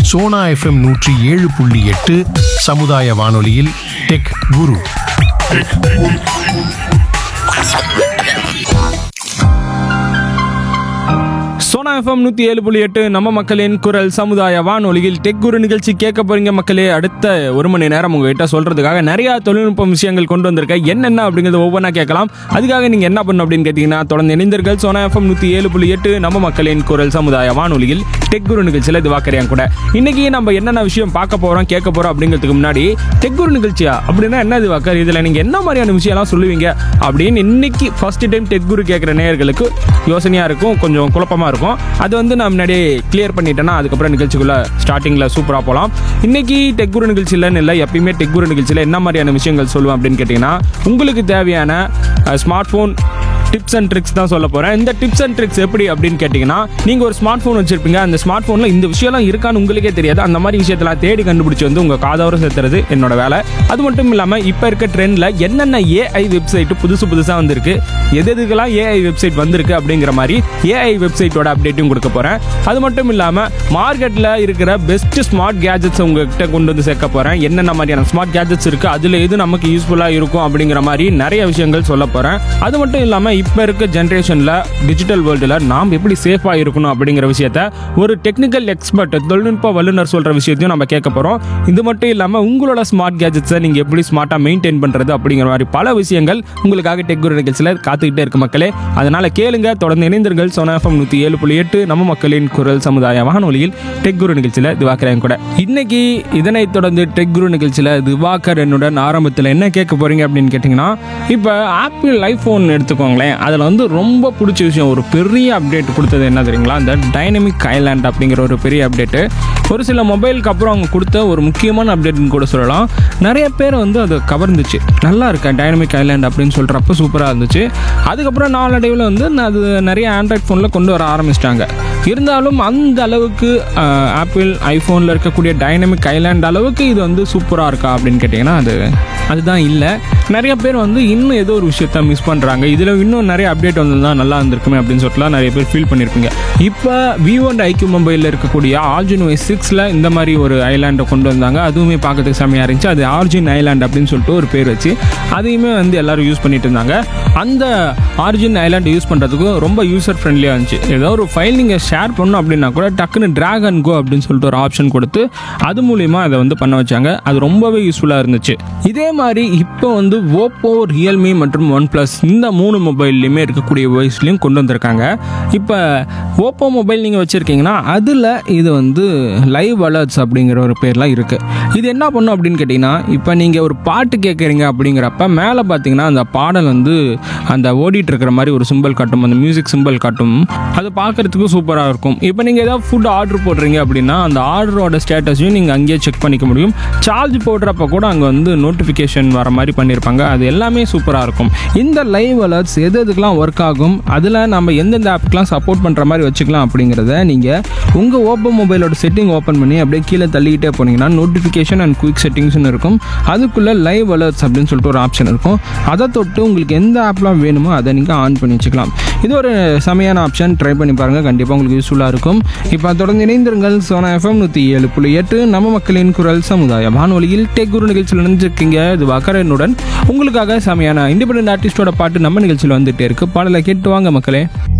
Sona FM நூற்றி ஏழு புள்ளி எட்டு சமுதாய வானொலியில் டெக் குரு சோனா எஃப்எம் நூற்றி ஏழு புள்ளி எட்டு நம்ம மக்களின் குரல் சமுதாய வானொலியில் டெக் குரு நிகழ்ச்சி கேட்க போறீங்க மக்களே அடுத்த ஒரு மணி நேரம் உங்ககிட்ட சொல்றதுக்காக நிறைய தொழில்நுட்ப விஷயங்கள் கொண்டு வந்திருக்கேன் என்னென்ன அப்படிங்கிறத ஒவ்வொன்றா கேட்கலாம் அதுக்காக நீங்க என்ன பண்ணணும் அப்படின்னு கேட்டீங்கன்னா தொடர்ந்து இணைந்தீர்கள் சோனா எஃப்எம் நூற்றி ஏழு புள்ளி எட்டு நம்ம மக்களின் குரல் சமுதாய வானொலியில் டெக் குரு நிகழ்ச்சியில் இது வாக்கறியான் கூட இன்னைக்கு நம்ம என்னென்ன விஷயம் பார்க்க போறோம் கேட்க போறோம் அப்படிங்கிறதுக்கு முன்னாடி டெக் குரு நிகழ்ச்சியா அப்படின்னா என்ன இது வாக்கர் இதுல நீங்க என்ன மாதிரியான விஷயம்லாம் சொல்லுவீங்க அப்படின்னு இன்னைக்கு ஃபர்ஸ்ட் டைம் டெக் குரு கேட்குற நேயர்களுக்கு யோசனையா இருக்கும் கொஞ்சம் குழப்பமா இருக்கும் அது வந்து நான் முன்னாடியே கிளியர் பண்ணிட்டேன்னா அதுக்கப்புறம் நிகழ்ச்சிக்குள்ள ஸ்டார்டிங்ல சூப்பரா போகலாம் இன்னைக்கு டெக் குரு நிகழ்ச்சியிலன்னு இல்லை எப்பயுமே டெக் குரு நிகழ்ச்சியில் என்ன மாதிரியான விஷயங்கள் சொல்லுவேன் அப்படின்னு கேட்டிங்கன்னா உங்களுக்கு தேவையான smart phone tips and tricks தான் சொல்ல போகிறேன் இந்த டிப்ஸ் அண்ட் ட்ரிக்ஸ் எப்படி அப்படின்னு கேட்டிங்கன்னா நீங்கள் ஒரு ஸ்மார்ட் ஃபோன் வச்சிருப்பீங்க அந்த ஸ்மார்ட் ஃபோனில் இந்த விஷயம்லாம் இருக்கான்னு உங்களுக்கே தெரியாது அந்த மாதிரி விஷயத்தெல்லாம் தேடி கண்டுபிடிச்சி வந்து உங்கள் காதோர சேர்த்துறது என்னோட வேலை அது மட்டும் இல்லாமல் இப்போ இருக்க ட்ரெண்டில் என்னென்ன ஏஐ வெப்சைட் புதுசு புதுசாக வந்திருக்கு எது எதுக்கெல்லாம் ஏஐ வெப்சைட் வந்திருக்கு அப்படிங்கிற மாதிரி ஏஐ வெப்சைட்டோட அப்டேட்டும் கொடுக்க போகிறேன் அது மட்டும் இல்லாமல் மார்க்கெட்டில் இருக்கிற பெஸ்ட் ஸ்மார்ட் கேஜெட்ஸ் உங்ககிட்ட கொண்டு வந்து சேர்க்க போகிறேன் என்னென்ன மாதிரியான ஸ்மார்ட் கேஜெட்ஸ் இருக்குது அதில் எது நமக்கு யூஸ்ஃபுல்லாக இருக்கும் அப்படிங்கிற மாதிரி நிறைய விஷயங்கள் சொல்ல போகிறேன் அது மட்டும் இல்லாமல் இப்போ இருக்க ஜென்ரேஷனில் டிஜிட்டல் வேர்ல்டில் நாம் எப்படி சேஃபாக இருக்கணும் அப்படிங்கிற விஷயத்த ஒரு டெக்னிக்கல் எக்ஸ்பர்ட் தொழில்நுட்ப வல்லுநர் சொல்கிற விஷயத்தையும் நம்ம கேட்க போகிறோம் இது மட்டும் இல்லாமல் உங்களோட ஸ்மார்ட் கேஜெட்ஸை நீங்கள் எப்படி ஸ்மார்ட்டாக மெயின்டைன் பண்ணுறது அப்படிங்கிற மாதிரி பல விஷயங்கள் உங்களுக்காக டெக் குரு நிகழ்ச்சியில் காத்துக்கிட்டே இருக்கு மக்களே அதனால் கேளுங்க தொடர்ந்து இணைந்தீர்கள் சோனா எஃப்எம் நூற்றி ஏழு புள்ளி எட்டு நம்ம மக்களின் குரல் சமுதாய வானொலியில் டெக் குரு நிகழ்ச்சியில் திவாகரன் கூட இன்னைக்கு இதனைத் தொடர்ந்து டெக் குரு நிகழ்ச்சியில் திவாகர் என்னுடன் ஆரம்பத்தில் என்ன கேட்க போறீங்க அப்படின்னு கேட்டிங்கன்னா இப்போ ஆப்பிள் ஐஃபோன் எடுத்துக்கோங்களேன் அதில் வந்து ரொம்ப பிடிச்ச விஷயம் ஒரு பெரிய அப்டேட் கொடுத்தது என்ன தெரியுங்களா இந்த டைனமிக் ஐலாண்ட் அப்படிங்கிற ஒரு பெரிய அப்டேட்டு ஒரு சில மொபைலுக்கு அப்புறம் அவங்க கொடுத்த ஒரு முக்கியமான அப்டேட்னு கூட சொல்லலாம் நிறைய பேர் வந்து அது கவர்ந்துச்சு நல்லா இருக்கேன் டைனமிக் ஐலாண்ட் அப்படின்னு சொல்கிறப்ப சூப்பராக இருந்துச்சு அதுக்கப்புறம் நாளடைவில் வந்து அது நிறைய ஆண்ட்ராய்ட் ஃபோனில் கொண்டு வர ஆரம்பிச்சிட்டாங்க இருந்தாலும் அந்த அளவுக்கு ஆப்பிள் ஐஃபோனில் இருக்கக்கூடிய டைனமிக் ஐலாண்ட் அளவுக்கு இது வந்து சூப்பராக இருக்கா அப்படின்னு கேட்டிங்கன்னா அது அதுதான் இல்லை நிறைய பேர் வந்து இன்னும் ஏதோ ஒரு விஷயத்த மிஸ் பண்ணுறாங்க இதில் இன்னும் நிறைய அப்டேட் வந்திருந்தா நல்லா இருந்திருக்குமே அப்படின்னு சொல்லிட்டுலாம் நிறைய பேர் ஃபீல் பண்ணியிருப்பீங்க இப்போ விவோ அண்ட் ஐக்யூ மொபைலில் இருக்கக்கூடிய ஆர்ஜின் ஒய் சிக்ஸில் இந்த மாதிரி ஒரு ஐலாண்டை கொண்டு வந்தாங்க அதுவுமே பார்க்கறதுக்கு செம்மையாக இருந்துச்சு அது ஆர்ஜின் ஐலாண்ட் அப்படின்னு சொல்லிட்டு ஒரு பேர் வச்சு அதையுமே வந்து எல்லாரும் யூஸ் பண்ணிட்டு இருந்தாங்க அந்த ஆர்ஜின் ஐலாண்ட் யூஸ் பண்ணுறதுக்கும் ரொம்ப யூசர் ஃப்ரெண்ட்லியாக இருந்துச்சு ஏதோ ஒரு ஃபைல் நீங்கள் ஷேர் பண்ணணும் அப்படின்னா கூட டக்குன்னு ட்ராக் அண்ட் கோ அப்படின்னு சொல்லிட்டு ஒரு ஆப்ஷன் கொடுத்து அது மூலிமா அதை வந்து பண்ண வச்சாங்க அது ரொம்பவே யூஸ்ஃபுல்லாக இருந்துச்சு இதே மாதிரி இப்போ வந்து ஓப்போ ரியல்மி மற்றும் ஒன் ப்ளஸ் இந்த மூணு மொபைல்லையுமே இருக்கக்கூடிய வாய்ஸ்லையும் கொண்டு வந்திருக்காங்க இப்போ ஓப்போ மொபைல் நீங்கள் வச்சுருக்கீங்கன்னா அதில் இது வந்து லைவ் அலர்ட்ஸ் அப்படிங்கிற ஒரு பேர்லாம் இருக்குது இது என்ன பண்ணும் அப்படின்னு கேட்டிங்கன்னா இப்போ நீங்கள் ஒரு பாட்டு கேட்குறீங்க அப்படிங்கிறப்ப மேலே பார்த்தீங்கன்னா அந்த பாடல் வந்து அந்த ஓடிட்டு இருக்கிற மாதிரி ஒரு சிம்பிள் காட்டும் அந்த மியூசிக் சிம்பிள் காட்டும் அது பார்க்குறதுக்கு சூப்பராக இருக்கும் இப்போ நீங்கள் ஏதாவது ஃபுட் ஆர்டர் போடுறீங்க அப்படின்னா அந்த ஆர்டரோட ஸ்டேட்டஸையும் நீங்கள் அங்கேயே செக் பண்ணிக்க முடியும் சார்ஜ் போடுறப்ப கூட அங்கே வந்து நோட்டிஃபிகேஷன் வர மாதிரி பண்ணியிருப்பாங்க அது எல்லாமே சூப்பராக இருக்கும் இந்த லைவ் அலர்ட்ஸ் எது எதுக்கெலாம் ஒர்க் ஆகும் அதில் நம்ம எந்தெந்த ஆப்புக்கெலாம் சப்போர்ட் பண்ணுற மாதிரி வச்சுக்கலாம் அப்படிங்கிறத நீங்கள் உங்கள் ஓப்போ மொபைலோட செட்டிங் ஓப்பன் பண்ணி அப்படியே கீழே தள்ளிக்கிட்டே போனீங்கன்னா நோட்டிஃபிகேஷன் அண்ட் குயிக் செட்டிங்ஸ்னு இருக்கும் அதுக்குள்ளே லைவ் அலர்ட்ஸ் அப்படின்னு சொல்லிட்டு ஒரு ஆப்ஷன் இருக்கும் அதை தொட்டு உங்களுக்கு எந்த ஆப்லாம் வேணுமோ அதை நீங்கள் ஆன் பண்ணி வச்சுக்கலாம் இது ஒரு செமையான ஆப்ஷன் ட்ரை பண்ணி பாருங்கள் கண்டிப்பாக உங்களுக்கு யூஸ்ஃபுல்லாக இருக்கும் இப்போ தொடர்ந்து இணைந்திருங்கள் சோனா எஃப்எம் நூற்றி ஏழு புள்ளி எட்டு நம்ம மக்களின் குரல் சமுதாய வானொலியில் டெக் குரு நிகழ்ச்சியில் நினைஞ்சிருக்கீங்க இது வக்கரனுடன் உங்களுக்காக செமையான இண்டிபெண்டன்ட் ஆர்டிஸ்டோட பாட்டு நம்ம நிகழ்ச்சியில் வந்துட்டே இருக்கு பாடலை கேட்டு வாங்க மக்களே